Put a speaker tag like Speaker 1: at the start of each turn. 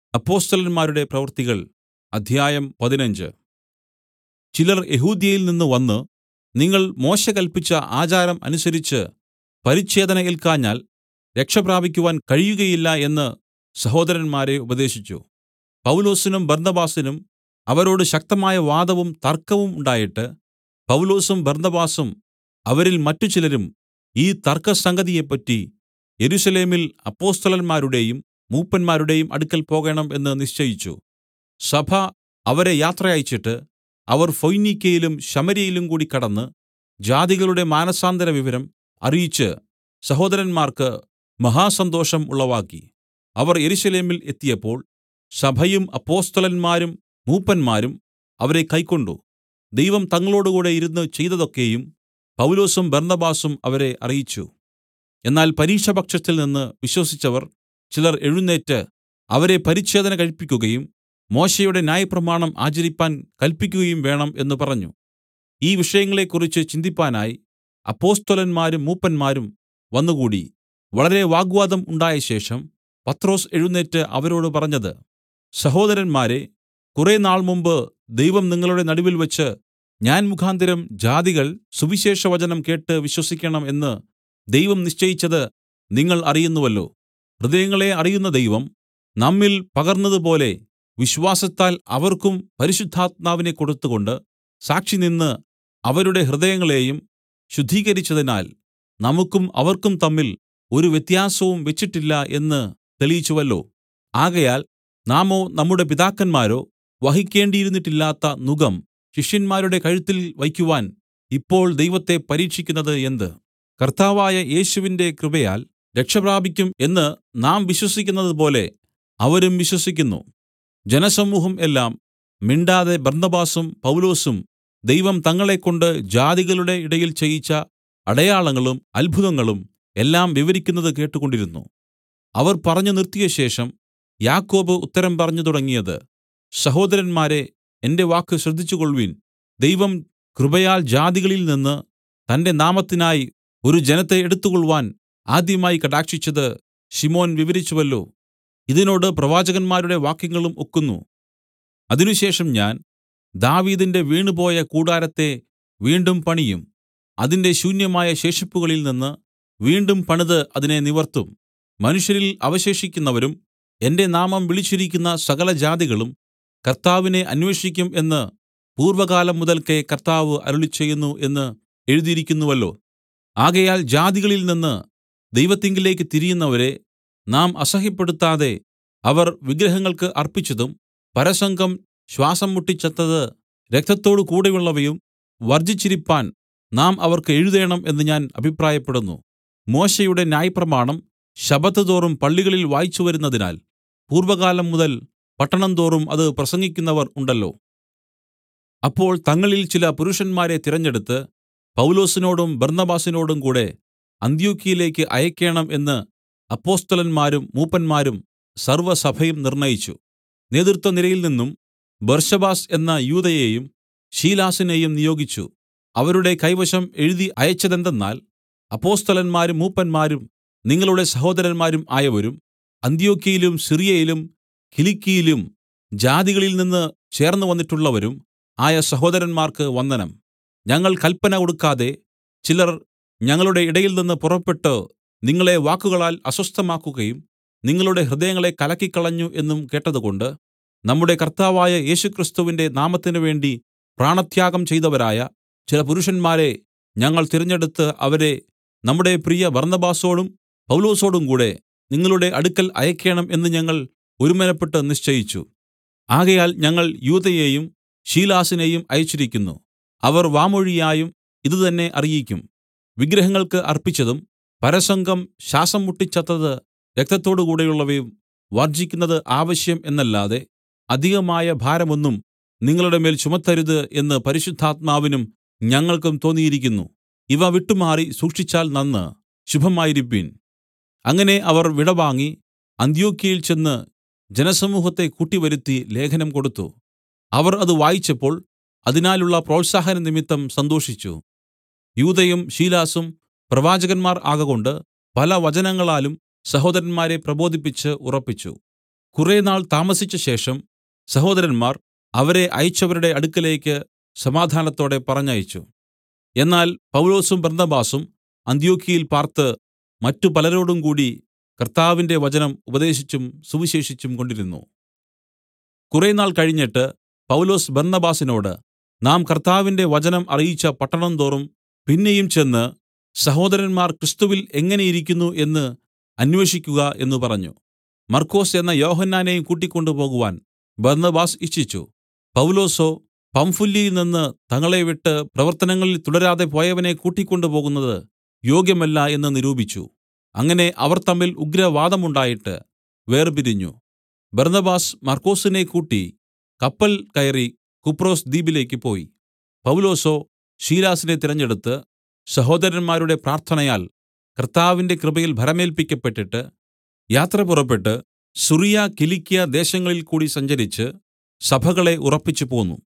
Speaker 1: അപ്പൊസ്തലന്മാരുടെ പ്രവൃത്തികൾ അധ്യായം പതിനഞ്ച് ചിലർ യെഹൂദ്യയിൽ നിന്ന് വന്നു നിങ്ങൾ മോശെ കല്പിച്ച ആചാരം അനുസരിച്ച് പരിച്ഛേദന ഏൽക്കാഞ്ഞാൽ രക്ഷപ്രാപിക്കുവാൻ കഴിയുകയില്ല എന്ന് സഹോദരന്മാരെ ഉപദേശിച്ചു പൗലൊസിനും ബർന്നബാസിനും അവരോട് ശക്തമായ വാദവും തർക്കവും ഉണ്ടായിട്ട് പൗലൊസും ബർന്നബാസും അവരിൽ മറ്റു ചിലരും ഈ തർക്കസംഗതിയെപ്പറ്റി യെരൂശലേമിൽ അപ്പൊസ്തലന്മാരുടെയും മൂപ്പന്മാരുടെയും അടുക്കൽ പോകേണം എന്ന് നിശ്ചയിച്ചു സഭ അവരെ യാത്ര അയച്ചിട്ട് അവർ ഫൊയ്നീക്യയിലും ശമര്യയിലും കൂടി കടന്ന് ജാതികളുടെ മാനസാന്തര വിവരം അറിയിച്ച് സഹോദരന്മാർക്ക് മഹാസന്തോഷം ഉളവാക്കി അവർ യെരൂശലേമിൽ എത്തിയപ്പോൾ സഭയും അപ്പൊസ്തലന്മാരും മൂപ്പന്മാരും അവരെ കൈക്കൊണ്ടു ദൈവം തങ്ങളോടുകൂടെ ഇരുന്ന് ചെയ്തതൊക്കെയും പൗലൊസും ബർന്നബാസും അവരെ അറിയിച്ചു എന്നാൽ പരീക്ഷപക്ഷത്തിൽ നിന്ന് വിശ്വസിച്ചവർ ചിലർ എഴുന്നേറ്റ് അവരെ പരിച്ഛേദന കഴിപ്പിക്കുകയും മോശെയുടെ ന്യായപ്രമാണം ആചരിപ്പാൻ കല്പിക്കുകയും വേണം എന്ന് പറഞ്ഞു ഈ വിഷയങ്ങളെക്കുറിച്ച് ചിന്തിപ്പാനായി അപ്പൊസ്തലന്മാരും മൂപ്പന്മാരും വന്നുകൂടി വളരെ വാഗ്വാദം ഉണ്ടായശേഷം പത്രൊസ് എഴുന്നേറ്റ് അവരോട് പറഞ്ഞത് സഹോദരന്മാരേ കുറെ നാൾ മുമ്പ് ദൈവം നിങ്ങളുടെ നടുവിൽവച്ച് ഞാൻ മുഖാന്തരം ജാതികൾ സുവിശേഷവചനം കേട്ട് വിശ്വസിക്കണം എന്ന് ദൈവം നിശ്ചയിച്ചത് നിങ്ങൾ അറിയുന്നുവല്ലോ ഹൃദയങ്ങളെ അറിയുന്ന ദൈവം നമ്മിൽ പകർന്നതുപോലെ വിശ്വാസത്താൽ അവർക്കും പരിശുദ്ധാത്മാവിനെ കൊടുത്തുകൊണ്ട് സാക്ഷിനിന്ന് അവരുടെ ഹൃദയങ്ങളെയും ശുദ്ധീകരിച്ചതിനാൽ നമുക്കും അവർക്കും തമ്മിൽ ഒരു വ്യത്യാസവും വെച്ചിട്ടില്ല എന്ന് തെളിയിച്ചുവല്ലോ ആകയാൽ നാമോ നമ്മുടെ പിതാക്കന്മാരോ വഹിക്കേണ്ടിയിരുന്നിട്ടില്ലാത്ത നുകം ശിഷ്യന്മാരുടെ കഴുത്തിൽ വയ്ക്കുവാൻ ഇപ്പോൾ ദൈവത്തെ പരീക്ഷിക്കുന്നത് എന്ത് കർത്താവായ യേശുവിന്റെ കൃപയാൽ രക്ഷപ്രാപിക്കും എന്ന് നാം വിശ്വസിക്കുന്നതുപോലെ അവരും വിശ്വസിക്കുന്നു ജനസമൂഹം എല്ലാം മിണ്ടാതെ ബർന്നബാസും പൗലൊസും ദൈവം തങ്ങളെക്കൊണ്ട് ജാതികളുടെ ഇടയിൽ ചെയ്യിച്ച അടയാളങ്ങളും അത്ഭുതങ്ങളും എല്ലാം വിവരിക്കുന്നത് കേട്ടുകൊണ്ടിരുന്നു അവർ പറഞ്ഞു നിർത്തിയ ശേഷം യാക്കോബ് ഉത്തരം പറഞ്ഞു തുടങ്ങിയത് സഹോദരന്മാരെ എന്റെ വാക്ക് ശ്രദ്ധിച്ചുകൊൾവിൻ ദൈവം കൃപയാൽ ജാതികളിൽ നിന്ന് തന്റെ നാമത്തിനായി ഒരു ജനത്തെ എടുത്തുകൊൾവാൻ ആദ്യമായി കടാക്ഷിച്ചത് ശിമോൻ വിവരിച്ചുവല്ലോ ഇതിനോട് പ്രവാചകന്മാരുടെ വാക്യങ്ങളും ഒക്കുന്നു അതിനുശേഷം ഞാൻ ദാവീദിന്റെ വീണുപോയ കൂടാരത്തെ വീണ്ടും പണിയും അതിന്റെ ശൂന്യമായ ശേഷിപ്പുകളിൽ നിന്ന് വീണ്ടും പണിത് അതിനെ നിവർത്തും മനുഷ്യരിൽ അവശേഷിക്കുന്നവരും എന്റെ നാമം വിളിച്ചിരിക്കുന്ന സകല ജാതികളും കർത്താവിനെ അന്വേഷിക്കും എന്ന് പൂർവ്വകാലം മുതൽക്കേ കർത്താവ് അരുളിച്ചെയ്യുന്നു എന്ന് എഴുതിയിരിക്കുന്നുവല്ലോ ആകയാൽ ജാതികളിൽ നിന്ന് ദൈവത്തിങ്കലേക്ക് തിരിയുന്നവരെ നാം അസഹ്യപ്പെടുത്താതെ അവർ വിഗ്രഹങ്ങൾക്ക് അർപ്പിച്ചതും പരസംഗം ശ്വാസം മുട്ടിച്ചത്തത് രക്തത്തോടു കൂടെയുള്ളവയും വർജിച്ചിരിപ്പാൻ നാം അവർക്ക് എഴുതേണം എന്ന് ഞാൻ അഭിപ്രായപ്പെടുന്നു മോശെയുടെ ന്യായപ്രമാണം ശബത്ത് തോറും പള്ളികളിൽ വായിച്ചു വരുന്നതിനാൽ പൂർവ്വകാലം മുതൽ പട്ടണം തോറും അത് പ്രസംഗിക്കുന്നവർ ഉണ്ടല്ലോ അപ്പോൾ തങ്ങളിൽ ചില പുരുഷന്മാരെ തിരഞ്ഞെടുത്ത് പൗലൊസിനോടും ബർന്നബാസിനോടും കൂടെ അന്ത്യൊക്യയിലേക്ക് അയക്കേണം എന്ന് അപ്പൊസ്തലന്മാരും മൂപ്പന്മാരും സർവ്വസഭയും നിർണയിച്ചു നേതൃത്വനിരയിൽ നിന്നും ബർശബാസ് എന്ന യൂദയെയും ശീലാസിനെയും നിയോഗിച്ചു അവരുടെ കൈവശം എഴുതി അയച്ചതെന്തെന്നാൽ അപ്പൊസ്തലന്മാരും മൂപ്പന്മാരും നിങ്ങളുടെ സഹോദരന്മാരും ആയവരും അന്ത്യൊക്യയിലും സിറിയയിലും കിലിക്കിയിലും ജാതികളിൽ നിന്ന് ചേർന്ന് വന്നിട്ടുള്ളവരും ആയ സഹോദരന്മാർക്ക് വന്ദനം ഞങ്ങൾ കൽപ്പന കൊടുക്കാതെ ചിലർ ഞങ്ങളുടെ ഇടയിൽ നിന്ന് പുറപ്പെട്ടു നിങ്ങളെ വാക്കുകളാൽ അസ്വസ്ഥമാക്കുകയും നിങ്ങളുടെ ഹൃദയങ്ങളെ കലക്കിക്കളഞ്ഞു എന്നും കേട്ടതുകൊണ്ട് നമ്മുടെ കർത്താവായ യേശുക്രിസ്തുവിന്റെ നാമത്തിന് വേണ്ടി പ്രാണത്യാഗം ചെയ്തവരായ ചില പുരുഷന്മാരെ ഞങ്ങൾ തിരഞ്ഞെടുത്ത് അവരെ നമ്മുടെ പ്രിയ ബർന്നബാസോടും പൗലോസോടും കൂടെ നിങ്ങളുടെ അടുക്കൽ അയക്കേണം എന്ന് ഞങ്ങൾ ഒരുമനപ്പെട്ട് നിശ്ചയിച്ചു ആകയാൽ ഞങ്ങൾ യൂദയെയും ശീലാസിനെയും അയച്ചിരിക്കുന്നു അവർ വാമൊഴിയായും ഇതുതന്നെ അറിയിക്കും വിഗ്രഹങ്ങൾക്ക് അർപ്പിച്ചതും പരസംഗം ശ്വാസം മുട്ടിച്ചത്തത് രക്തത്തോടു കൂടെയുള്ളവയും വർജിക്കുന്നത് ആവശ്യം എന്നല്ലാതെ അധികമായ ഭാരമൊന്നും നിങ്ങളുടെ മേൽ ചുമത്തരുത് എന്ന് പരിശുദ്ധാത്മാവിനും ഞങ്ങൾക്കും തോന്നിയിരിക്കുന്നു ഇവ വിട്ടുമാറി സൂക്ഷിച്ചാൽ നന്ന് ശുഭമായിരിപ്പിൻ അങ്ങനെ അവർ വിടവാങ്ങി അന്ത്യൊക്യയിൽ ചെന്ന് ജനസമൂഹത്തെ കൂട്ടിവരുത്തി ലേഖനം കൊടുത്തു അവർ അത് വായിച്ചപ്പോൾ അതിനാലുള്ള പ്രോത്സാഹന നിമിത്തം സന്തോഷിച്ചു യൂദയും ശീലാസും പ്രവാചകന്മാർ ആകകൊണ്ട് പല വചനങ്ങളാലും സഹോദരന്മാരെ പ്രബോധിപ്പിച്ച് ഉറപ്പിച്ചു കുറേനാൾ താമസിച്ചശേഷം സഹോദരന്മാർ അവരെ അയച്ചവരുടെ അടുക്കലേക്ക് സമാധാനത്തോടെ പറഞ്ഞയച്ചു എന്നാൽ പൗലൊസും ബർന്നബാസും അന്ത്യൊക്യയിൽ പാർത്ത് മറ്റു പലരോടും കൂടി കർത്താവിന്റെ വചനം ഉപദേശിച്ചും സുവിശേഷിച്ചും കൊണ്ടിരുന്നു കുറേനാൾ കഴിഞ്ഞിട്ട് പൗലൊസ് ബർന്നബാസിനോട് നാം കർത്താവിന്റെ വചനം അറിയിച്ച പട്ടണം തോറും പിന്നെയും ചെന്ന് സഹോദരന്മാർ ക്രിസ്തുവിൽ എങ്ങനെ ഇരിക്കുന്നു എന്ന് അന്വേഷിക്കുക എന്ന് പറഞ്ഞു മർക്കൊസ് എന്ന യോഹന്നാനെയും കൂട്ടിക്കൊണ്ടു പോകുവാൻ ബർന്നബാസ് ഇച്ഛിച്ചു പൗലൊസോ പംഫുല്യയിൽ നിന്ന് തങ്ങളെ വിട്ട് പ്രവർത്തനങ്ങളിൽ തുടരാതെ പോയവനെ കൂട്ടിക്കൊണ്ടു പോകുന്നത് യോഗ്യമല്ല എന്ന് നിരൂപിച്ചു അങ്ങനെ അവർ തമ്മിൽ ഉഗ്രവാദമുണ്ടായിട്ട് വേർപിരിഞ്ഞു ബർന്നബാസ് മർക്കൊസിനെ കൂട്ടി കപ്പൽ കയറി കുപ്രോസ് ദ്വീപിലേക്ക് പോയി പൗലൊസോ ശീലാസിനെ തിരഞ്ഞെടുത്ത് സഹോദരന്മാരുടെ പ്രാർത്ഥനയാൽ കർത്താവിന്റെ കൃപയിൽ ഭരമേല്പിക്കപ്പെട്ടിട്ട് യാത്ര പുറപ്പെട്ട് സുറിയ കിലിക്യ ദേശങ്ങളിൽ കൂടി സഞ്ചരിച്ച് സഭകളെ ഉറപ്പിച്ചു പോന്നു